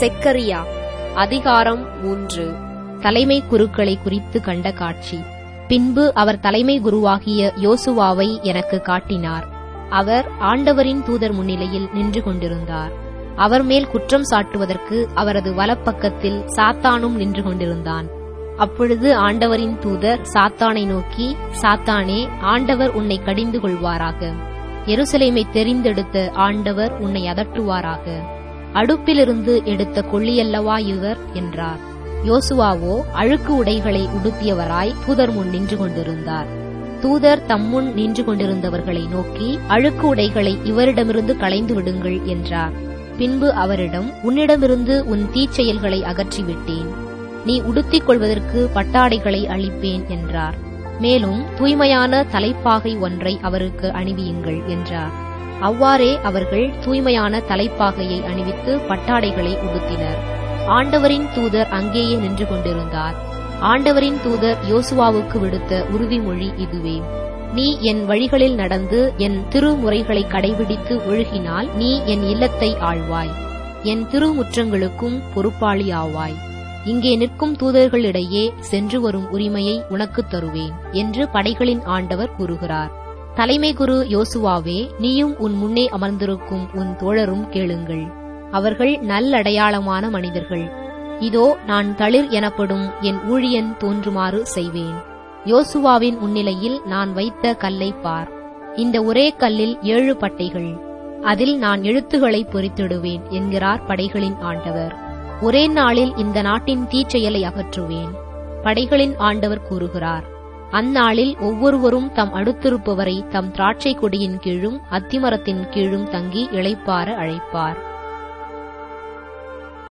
செக்கரியா அதிகாரம் மூன்று தலைமை குருக்களை குறித்து கண்ட காட்சி பின்பு அவர் தலைமை குருவாகிய யோசுவாவை எனக்கு காட்டினார் அவர் ஆண்டவரின் தூதர் முன்னிலையில் நின்று கொண்டிருந்தார் அவர் மேல் குற்றம் சாட்டுவதற்கு அவரது வலப்பக்கத்தில் சாத்தானும் நின்று கொண்டிருந்தான் அப்பொழுது ஆண்டவரின் தூதர் சாத்தானை நோக்கி சாத்தானே ஆண்டவர் உன்னை கடிந்து கொள்வாராக எருசலேமை தெரிந்தெடுத்த ஆண்டவர் உன்னை அதட்டுவாராக அடுப்பிலிருந்து எடுத்த கொள்ளியல்லவா இவர் என்றார் யோசுவாவோ அழுக்கு உடைகளை உடுத்தியவராய் தூதர் முன் நின்று கொண்டிருந்தார் தூதர் தம்முன் நின்று கொண்டிருந்தவர்களை நோக்கி அழுக்கு உடைகளை இவரிடமிருந்து களைந்து விடுங்கள் என்றார் பின்பு அவரிடம் உன்னிடமிருந்து உன் தீச்செயல்களை அகற்றிவிட்டேன் நீ உடுத்திக் கொள்வதற்கு பட்டாடைகளை அளிப்பேன் என்றார் மேலும் தூய்மையான தலைப்பாகை ஒன்றை அவருக்கு அணிவியுங்கள் என்றார் அவ்வாறே அவர்கள் தூய்மையான தலைப்பாகையை அணிவித்து பட்டாடைகளை உடுத்தினர் ஆண்டவரின் தூதர் அங்கேயே நின்று கொண்டிருந்தார் ஆண்டவரின் தூதர் யோசுவாவுக்கு விடுத்த உறுதிமொழி இதுவே நீ என் வழிகளில் நடந்து என் திருமுறைகளை கடைபிடித்து ஒழுகினால் நீ என் இல்லத்தை ஆழ்வாய் என் திருமுற்றங்களுக்கும் பொறுப்பாளி ஆவாய் இங்கே நிற்கும் தூதர்களிடையே சென்று வரும் உரிமையை உனக்குத் தருவேன் என்று படைகளின் ஆண்டவர் கூறுகிறார் தலைமை குரு யோசுவாவே நீயும் உன் முன்னே அமர்ந்திருக்கும் உன் தோழரும் கேளுங்கள் அவர்கள் நல்லடையாளமான மனிதர்கள் இதோ நான் தளிர் எனப்படும் என் ஊழியன் தோன்றுமாறு செய்வேன் யோசுவாவின் முன்னிலையில் நான் வைத்த கல்லை பார் இந்த ஒரே கல்லில் ஏழு பட்டைகள் அதில் நான் எழுத்துக்களை பொறித்திடுவேன் என்கிறார் படைகளின் ஆண்டவர் ஒரே நாளில் இந்த நாட்டின் தீச்செயலை அகற்றுவேன் படைகளின் ஆண்டவர் கூறுகிறார் அந்நாளில் ஒவ்வொருவரும் தம் அடுத்திருப்பவரை தம் திராட்சை கொடியின் கீழும் அத்திமரத்தின் கீழும் தங்கி இளைப்பார அழைப்பார்